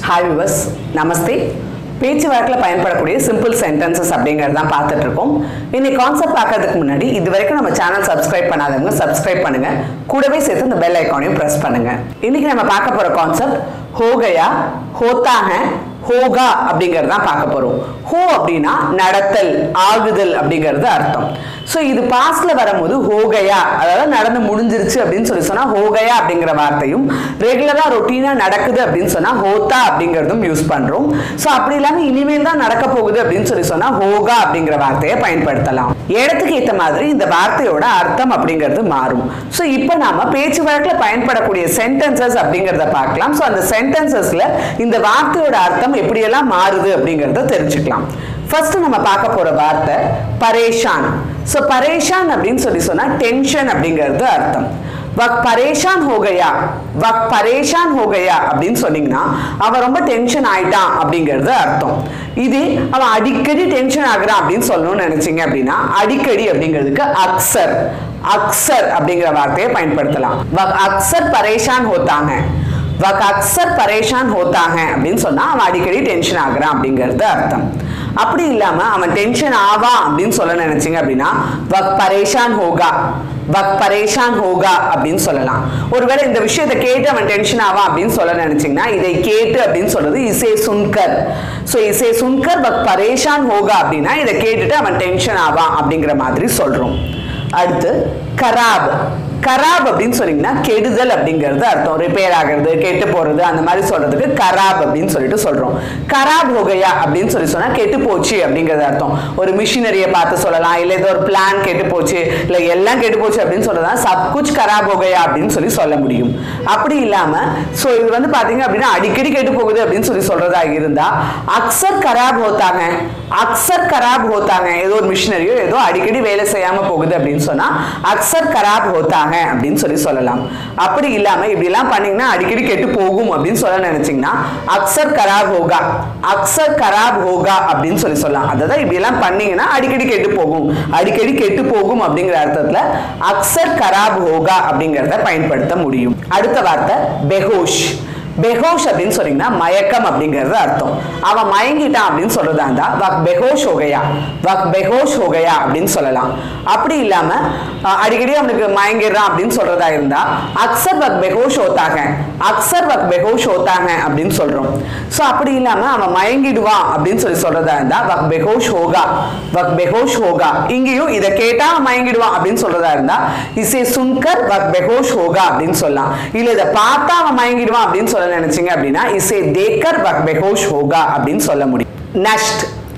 hi விவஸ் நமஸ்தே பேச்சு வழக்கில் பயன்படக்கூடிய சிம்பிள் சென்டென்சஸ் அப்படிங்கிறது தான் பார்த்துட்டு இருக்கோம் இன்னைக்கு கான்செப்ட் பார்க்கறதுக்கு முன்னாடி இது வரைக்கும் நம்ம சேனல் சப்ஸ்கிரைப் பண்ணாதவங்க சப்ஸ்கிரைப் பண்ணுங்க கூடவே சேர்த்து இந்த பெல் ஐக்கானையும் ப்ரெஸ் பண்ணுங்க இன்னைக்கு நம்ம பார்க்க போற கான்செப்ட் ஹோகயா ஹோத்தாங்க ஹோகா அப்படிங்கிறது தான் பார்க்க போறோம் ஹோ அப்படின்னா நடத்தல் ஆகுதல் அப்படிங்கிறது அர்த்தம் ஸோ இது பாஸ்ட்ல வரும்போது ஹோகயா அதாவது நடந்து முடிஞ்சிருச்சு அப்படின்னு சொல்லி சொன்னா ஹோகயா அப்படிங்கிற வார்த்தையும் ரெகுலரா ரொட்டீனா நடக்குது அப்படின்னு சொன்னா ஹோத்தா அப்படிங்கிறதும் யூஸ் பண்றோம் ஸோ அப்படி இல்லாம இனிமேல் தான் நடக்க போகுது அப்படின்னு சொல்லி சொன்னா ஹோகா அப்படிங்கிற வார்த்தையை பயன்படுத்தலாம் இடத்துக்கு ஏற்ற மாதிரி இந்த வார்த்தையோட அர்த்தம் அப்படிங்கிறது மாறும் ஸோ இப்போ நாம பேச்சு வழக்கில் பயன்படக்கூடிய சென்டென்சஸ் அப்படிங்கிறத பார்க்கலாம் ஸோ அந்த சென்டென்சஸ்ல இந்த வார்த்தையோட அர்த்தம் எப்படியெல்லாம் மாறுது அப்படிங்கிறத தெரிஞ்சுக்கலாம் ஃபர்ஸ்ட் நம்ம பார்க்க போற வார்த்தை பரேஷான் ஸோ பரேஷான் அப்படின்னு சொல்லி சொன்னா டென்ஷன் அப்படிங்கிறது அர்த்தம் வக் பரேஷான் ஹோகையா வக் பரேஷான் ஹோகையா அப்படின்னு சொன்னீங்கன்னா அவன் ரொம்ப டென்ஷன் ஆயிட்டான் அப்படிங்கிறது அர்த்தம் இது அவன் அடிக்கடி டென்ஷன் ஆகுறான் அப்படின்னு சொல்லணும்னு நினைச்சீங்க அப்படின்னா அடிக்கடி அப்படிங்கிறதுக்கு அக்சர் அக்சர் அப்படிங்கிற வார்த்தையை பயன்படுத்தலாம் வக் அக்சர் பரேஷான் ஹோத்தாங்க வக் அக்சர் பரேஷான் ஹோத்தாங்க அப்படின்னு சொன்னா அவன் அடிக்கடி டென்ஷன் ஆகுறான் அப்படிங்கிறது அர்த்தம் அப்படி இல்லாம அவன் டென்ஷன் ஆவா அப்படின்னு சொல்ல நினைச்சீங்க அப்படின்னா வக் பரேஷான் ஹோகா வக் பரேஷான் ஹோகா அப்படின்னு சொல்லலாம் ஒருவேளை இந்த விஷயத்தை கேட்டு அவன் டென்ஷன் ஆவா அப்படின்னு சொல்ல நினைச்சீங்கன்னா இதை கேட்டு அப்படின்னு சொல்றது இசே சுன்கர் ஸோ இசே சுன்கர் வக் பரேஷான் ஹோகா அப்படின்னா இதை கேட்டுட்டு அவன் டென்ஷன் ஆவான் அப்படிங்கிற மாதிரி சொல்றோம் அடுத்து கராப் கராப் அப்படின்னு சொன்னீங்கன்னா கெடுதல் அப்படிங்கிறது அர்த்தம் ரிப்பேர் ஆகிறது கெட்டு போறது அந்த மாதிரி சொல்றதுக்கு கராப் அப்படின்னு சொல்லிட்டு சொல்றோம் கராப் ஹோகையா அப்படின்னு சொல்லி சொன்னா கெட்டு போச்சு அப்படிங்கிறது அர்த்தம் ஒரு மிஷினரியை பார்த்து சொல்லலாம் இல்ல ஏதோ ஒரு பிளான் கெட்டு போச்சு இல்ல எல்லாம் கெட்டு போச்சு அப்படின்னு சொல்றதா சப் குச் கராப் ஹோகையா அப்படின்னு சொல்லி சொல்ல முடியும் அப்படி இல்லாம சோ இது வந்து பாத்தீங்க அப்படின்னா அடிக்கடி கெட்டு போகுது அப்படின்னு சொல்லி சொல்றதா இருந்தா அக்சர் கராப் ஹோத்தாங்க அக்சர் கராப் ஹோத்தாங்க ஏதோ ஒரு மிஷினரியோ ஏதோ அடிக்கடி வேலை செய்யாம போகுது அப்படின்னு சொன்னா அக்சர் கராப் ஹோத்தாங்க அப்படின்னு சொல்லி சொல்லலாம் அப்படி இல்லாம இப்படி எல்லாம் பண்ணீங்கன்னா அடிக்கடி கெட்டு போகும் அப்படின்னு சொல்ல நினைச்சீங்கன்னா அக்சர் கராப் ஹோகா அக்சர் கராப் ஹோகா அப்படின்னு சொல்லி சொல்லலாம் அதாவது இப்படி எல்லாம் பண்ணீங்கன்னா அடிக்கடி கெட்டு போகும் அடிக்கடி கெட்டு போகும் அப்படிங்கிற அர்த்தத்துல அக்சர் கராப் ஹோகா அப்படிங்கிறத பயன்படுத்த முடியும் அடுத்த வார்த்தை பெஹோஷ் பெஹோஷ் அப்படின்னு சொன்னீங்கன்னா மயக்கம் அப்படிங்கிறது அர்த்தம் அவன் மயங்கிட்டான் அப்படின்னு சொல்றதா இருந்தா வக் பெஹோஷ் ஹோகையா வக் பெஹோஷ் ஹோகையா அப்படின்னு சொல்லலாம் அப்படி இல்லாம அஹ், அடிக்கடி அவனுக்கு மயங்கிடுறான் அப்படின்னு சொல்றதா இருந்தா அக்சர் வக் பெஹோஷ் ஹோத்தாங்க அக்சர் வக் பெஹோஷ் ஹோத்தாங்க அப்படின்னு சொல்றோம் ஸோ அப்படி இல்லாம அவன் மயங்கிடுவான் அப்படின்னு சொல்லி சொல்றதா இருந்தா வக் பெஹோஷ் ஹோகா வக் பெஹோஷ் ஹோகா இங்கேயும் இதை கேட்டா அவன் மயங்கிடுவான் அப்படின்னு சொல்றதா இருந்தா இசே சுன்கர் வக் பெஹோஷ் ஹோகா அப்படின்னு சொல்லலாம் இல்ல இதை பார்த்தா அவன் மயங்கிடுவான் அப்படின்னு சொல்ல நினைச்சீங்க அப்படின்னா இசே தேக்கர் வக் பெஹோஷ் ஹோகா அப்படின்னு சொல்ல முடியும் நஷ்ட்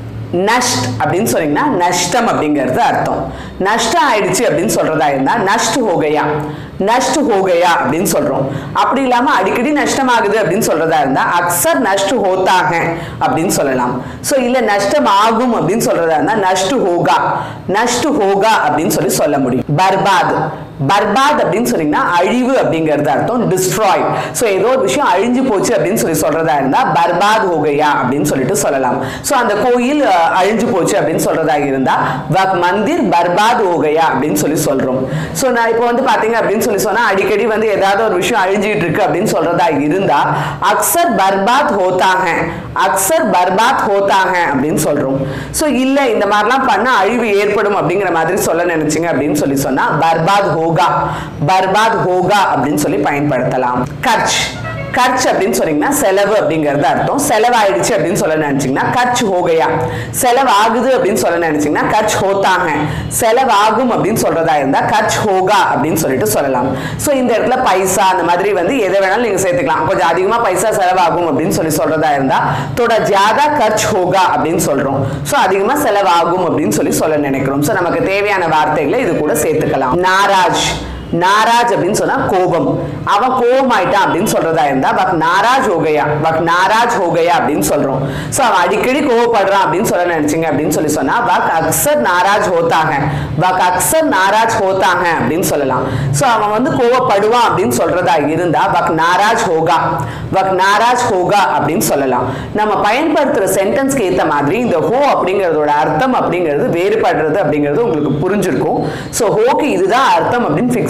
நஷ்ட் அப்படின்னு சொன்னீங்கன்னா நஷ்டம் அப்படிங்கிறது அர்த்தம் நஷ்டம் ஆயிடுச்சு அப்படின்னு சொல்றதா இருந்தா நஷ்ட் ஹோகையா நஷ்ட் ஹோகையா அப்படின்னு சொல்றோம் அப்படி இல்லாம அடிக்கடி நஷ்டம் ஆகுது அப்படின்னு சொல்றதா இருந்தா அக்சர் நஷ்ட் ஹோத்தாக அப்படின்னு சொல்லலாம் சோ இல்ல நஷ்டம் ஆகும் அப்படின்னு சொல்றதா இருந்தா நஷ்ட் ஹோகா நஷ்ட் ஹோகா அப்படின்னு சொல்லி சொல்ல முடியும் பர்பாத் பர்பாத் அப்படின்னு சொன்னீங்கன்னா அழிவு அப்படிங்கிறது அர்த்தம் டிஸ்ட்ராய் ஸோ ஏதோ ஒரு விஷயம் அழிஞ்சு போச்சு அப்படின்னு சொல்லி சொல்றதா இருந்தா பர்பாத் ஹோகையா அப்படின்னு சொல்லிட்டு சொல்லலாம் ஸோ அந்த கோயில் அஹ், அழிஞ்சு போச்சு அப்படின்னு சொல்றதா இருந்தா வக் மந்திர் பர்பாத் ஹோகையா அப்படின்னு சொல்லி சொல்றோம் ஸோ நான் இப்போ வந்து பாத்தீங்க அப்படின்னு சொல்லி சொன்னா அடிக்கடி வந்து ஏதாவது ஒரு விஷயம் அழிஞ்சிட்டு இருக்கு அப்படின்னு சொல்றதா இருந்தா அக்சர் பர்பாத் ஹோத்தாங்க அக்சர் பர்பாத் ஹோத்தாங்க அப்படின்னு சொல்றோம் ஸோ இல்ல இந்த மாதிரிலாம் பண்ணா அழிவு ஏற்படும் அப்படிங்கிற மாதிரி சொல்ல நினைச்சீங்க அப்படின்னு சொல்லி சொன்னா பர்பாத் ஹோகா பர்பாத் ஹோகா அப்படின்னு சொல்லி பயன்படுத்தலாம் கர்ச் கர்ச் அப்படின்னு சொன்னீங்கன்னா செலவு அப்படிங்கிறது அர்த்தம் செலவாயிடுச்சு அப்படின்னு சொல்ல நினைச்சீங்கன்னா கர்ச் ஹோகையா செலவு ஆகுது அப்படின்னு சொல்ல நினைச்சீங்கன்னா கர்ச் ஹோத்தாங்க செலவாகும் அப்படின்னு சொல்றதா இருந்தா கர்ச் ஹோகா அப்படின்னு சொல்லிட்டு சொல்லலாம் ஸோ இந்த இடத்துல பைசா அந்த மாதிரி வந்து எதை வேணாலும் நீங்க சேர்த்துக்கலாம் கொஞ்சம் அதிகமா பைசா செலவாகும் அப்படின்னு சொல்லி சொல்றதா இருந்தா தோட ஜியாதா கர்ச் ஹோகா அப்படின்னு சொல்றோம் ஸோ அதிகமா செலவாகும் அப்படின்னு சொல்லி சொல்ல நினைக்கிறோம் ஸோ நமக்கு தேவையான வார்த்தைகளை இது கூட சேர்த்துக்கலாம் நாராஜ் நாராஜ் அப்படின்னு சொன்னா கோபம் அவன் கோபம் ஆயிட்டான் அப்படின்னு சொல்றதா இருந்தா வக் நாராஜ் ஹோகையா வக் நாராஜ் ஹோகையா அப்படின்னு சொல்றோம் சோ அவன் அடிக்கடி கோவப்படுறான் அப்படின்னு சொல்ல நினைச்சீங்க அப்படின்னு சொல்லி சொன்னா வக் அக்சர் நாராஜ் ஹோத்தாங்க வக் அக்சர் நாராஜ் ஹோத்தாங்க அப்படின்னு சொல்லலாம் சோ அவன் வந்து கோவப்படுவான் அப்படின்னு சொல்றதா இருந்தா வக் நாராஜ் ஹோகா வக் நாராஜ் ஹோகா அப்படின்னு சொல்லலாம் நம்ம பயன்படுத்துற சென்டென்ஸ்க்கு ஏத்த மாதிரி இந்த ஹோ அப்படிங்கறதோட அர்த்தம் அப்படிங்கிறது வேறுபடுறது அப்படிங்கிறது உங்களுக்கு புரிஞ்சிருக்கும் சோ ஹோக்கு இதுதான் அர்த்தம் அப்படின்னு ஃபிக்ஸ்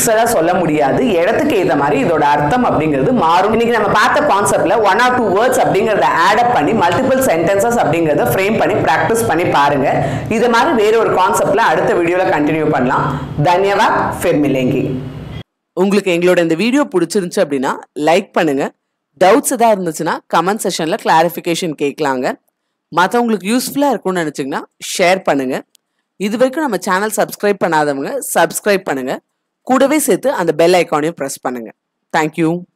ஃபிக்ஸடா சொல்ல முடியாது இடத்துக்கு ஏத்த மாதிரி இதோட அர்த்தம் அப்படிங்கிறது மாறும் இன்னைக்கு நம்ம பார்த்த கான்செப்ட்ல ஒன் ஆர் டூ வேர்ட்ஸ் அப்படிங்கறத ஆட் அப் பண்ணி மல்டிபிள் சென்டென்சஸ் அப்படிங்கறத ஃப்ரேம் பண்ணி பிராக்டிஸ் பண்ணி பாருங்க இது மாதிரி வேற ஒரு கான்செப்ட்ல அடுத்த வீடியோல கண்டினியூ பண்ணலாம் தன்யவாத் ஃபிர் மிலேங்கி உங்களுக்கு எங்களோட இந்த வீடியோ பிடிச்சிருந்துச்சு அப்படின்னா லைக் பண்ணுங்க டவுட்ஸ் எதாவது இருந்துச்சுன்னா கமெண்ட் செஷன்ல கிளாரிஃபிகேஷன் கேட்கலாங்க மற்றவங்களுக்கு யூஸ்ஃபுல்லாக இருக்கும்னு நினச்சிங்கன்னா ஷேர் பண்ணுங்க இது வரைக்கும் நம்ம சேனல் சப்ஸ்கிரைப் பண்ணாதவங்க சப்ஸ்கிரைப் பண்ணுங்க கூடவே சேர்த்து அந்த பெல் ஐக்கானையும் ப்ரெஸ் பண்ணுங்க தேங்க்யூ